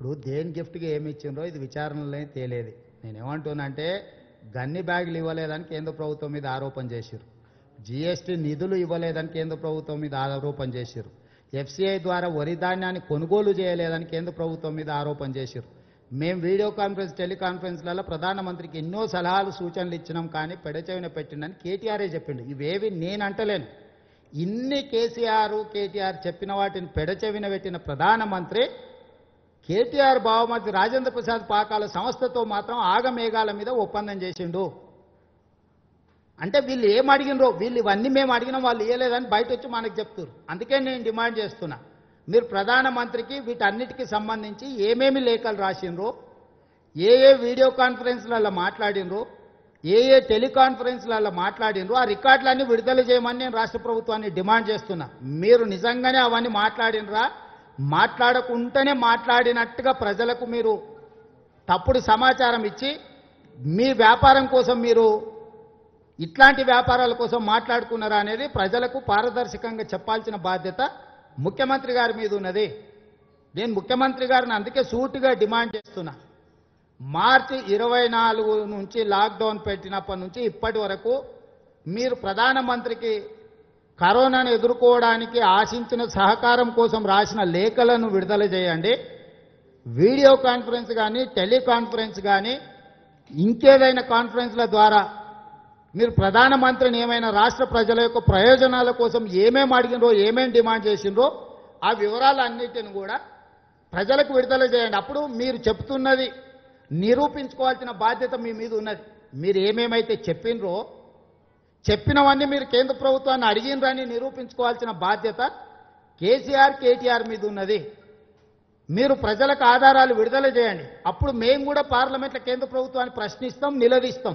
ఇప్పుడు దేని గిఫ్ట్గా ఏమి ఇచ్చిండ్రో ఇది విచారణలో తేలేది నేనేమంటున్నానంటే గన్ని బ్యాగులు ఇవ్వలేదని కేంద్ర ప్రభుత్వం మీద ఆరోపణ చేశారు జీఎస్టీ నిధులు ఇవ్వలేదని కేంద్ర ప్రభుత్వం మీద ఆరోపణ చేశారు ఎఫ్సిఐ ద్వారా వరి ధాన్యాన్ని కొనుగోలు చేయలేదని కేంద్ర ప్రభుత్వం మీద ఆరోపణ చేశారు మేము వీడియో కాన్ఫరెన్స్ టెలికాన్ఫరెన్స్లలో ప్రధానమంత్రికి ఎన్నో సలహాలు సూచనలు ఇచ్చినాం కానీ పెడచెవిన పెట్టిండని కేటీఆరే చెప్పిండు ఇవేవి నేను అంటలేను ఇన్ని కేసీఆర్ కేటీఆర్ చెప్పిన వాటిని పెడచెవిన పెట్టిన ప్రధానమంత్రి కేటీఆర్ బావమతి రాజేంద్ర ప్రసాద్ పాకాల సంస్థతో మాత్రం ఆగమేఘాల మీద ఒప్పందం చేసిండు అంటే వీళ్ళు ఏం అడిగినరో వీళ్ళు ఇవన్నీ మేము అడిగినాం వాళ్ళు ఇవ్వలేదని బయట వచ్చి మనకు చెప్తారు అందుకే నేను డిమాండ్ చేస్తున్నా మీరు ప్రధానమంత్రికి వీటన్నిటికీ సంబంధించి ఏమేమి లేఖలు రాసిండ్రో ఏ ఏ వీడియో కాన్ఫరెన్స్లలో మాట్లాడినరో ఏ ఏ టెలికాన్ఫరెన్స్లలో మాట్లాడినరో ఆ రికార్డులన్నీ విడుదల చేయమని నేను రాష్ట్ర ప్రభుత్వాన్ని డిమాండ్ చేస్తున్నా మీరు నిజంగానే అవన్నీ మాట్లాడినరా మాట్లాడకుంటేనే మాట్లాడినట్టుగా ప్రజలకు మీరు తప్పుడు సమాచారం ఇచ్చి మీ వ్యాపారం కోసం మీరు ఇట్లాంటి వ్యాపారాల కోసం మాట్లాడుకున్నారా అనేది ప్రజలకు పారదర్శకంగా చెప్పాల్సిన బాధ్యత ముఖ్యమంత్రి గారి మీద ఉన్నది నేను ముఖ్యమంత్రి గారిని అందుకే సూటిగా డిమాండ్ చేస్తున్నా మార్చి ఇరవై నాలుగు నుంచి లాక్డౌన్ పెట్టినప్పటి నుంచి ఇప్పటి వరకు మీరు ప్రధానమంత్రికి కరోనాను ఎదుర్కోవడానికి ఆశించిన సహకారం కోసం రాసిన లేఖలను విడుదల చేయండి వీడియో కాన్ఫరెన్స్ కానీ టెలికాన్ఫరెన్స్ కానీ ఇంకేదైనా కాన్ఫరెన్స్ల ద్వారా మీరు ప్రధానమంత్రిని ఏమైనా రాష్ట్ర ప్రజల యొక్క ప్రయోజనాల కోసం ఏమేమి అడిగినరో ఏమేమి డిమాండ్ చేసిండ్రో ఆ వివరాలన్నిటిని కూడా ప్రజలకు విడుదల చేయండి అప్పుడు మీరు చెప్తున్నది నిరూపించుకోవాల్సిన బాధ్యత మీ మీద ఉన్నది మీరు ఏమేమైతే చెప్పినరో చెప్పినవన్నీ మీరు కేంద్ర ప్రభుత్వాన్ని అడిగినరని నిరూపించుకోవాల్సిన బాధ్యత కేసీఆర్ కేటీఆర్ మీద ఉన్నది మీరు ప్రజలకు ఆధారాలు విడుదల చేయండి అప్పుడు మేము కూడా పార్లమెంట్లో కేంద్ర ప్రభుత్వాన్ని ప్రశ్నిస్తాం నిలదీస్తాం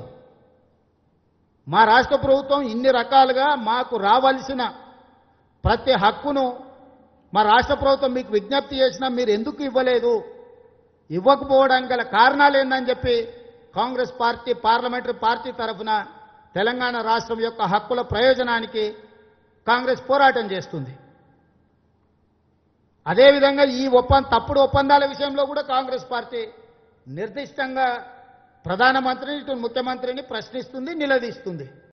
మా రాష్ట్ర ప్రభుత్వం ఇన్ని రకాలుగా మాకు రావాల్సిన ప్రతి హక్కును మా రాష్ట్ర ప్రభుత్వం మీకు విజ్ఞప్తి చేసినా మీరు ఎందుకు ఇవ్వలేదు ఇవ్వకపోవడానికి గల కారణాలు ఏందని చెప్పి కాంగ్రెస్ పార్టీ పార్లమెంటరీ పార్టీ తరఫున తెలంగాణ రాష్ట్రం యొక్క హక్కుల ప్రయోజనానికి కాంగ్రెస్ పోరాటం చేస్తుంది అదేవిధంగా ఈ ఒప్పంద తప్పుడు ఒప్పందాల విషయంలో కూడా కాంగ్రెస్ పార్టీ నిర్దిష్టంగా ప్రధానమంత్రిని ఇటు ముఖ్యమంత్రిని ప్రశ్నిస్తుంది నిలదీస్తుంది